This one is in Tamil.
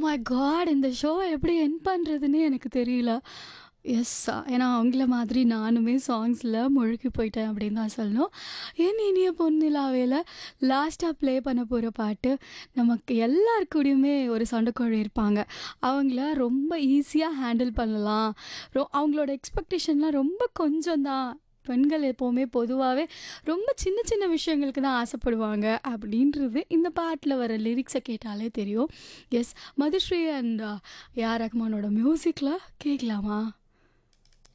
மை காட் இந்த ஷோவை எப்படி என் பண்ணுறதுன்னே எனக்கு தெரியல எஸ் ஏன்னா அவங்கள மாதிரி நானுமே சாங்ஸில் முழுகி போயிட்டேன் அப்படின்னு தான் சொல்லணும் என் இனிய பொன்னிலாவையில் லாஸ்ட்டாக ப்ளே பண்ண போகிற பாட்டு நமக்கு எல்லாருக்கூடயுமே ஒரு சண்டைக்கோழி இருப்பாங்க அவங்கள ரொம்ப ஈஸியாக ஹேண்டில் பண்ணலாம் ரொ அவங்களோட எக்ஸ்பெக்டேஷன்லாம் ரொம்ப கொஞ்சம் தான் பெண்கள் எப்போவுமே பொதுவாகவே ரொம்ப சின்ன சின்ன விஷயங்களுக்கு தான் ஆசைப்படுவாங்க அப்படின்றது இந்த பாட்டில் வர லிரிக்ஸை கேட்டாலே தெரியும் எஸ் மதுஸ்ரீ அண்ட் ஏஆர் ரஹ்மானோட மியூசிக்கில் கேட்கலாமா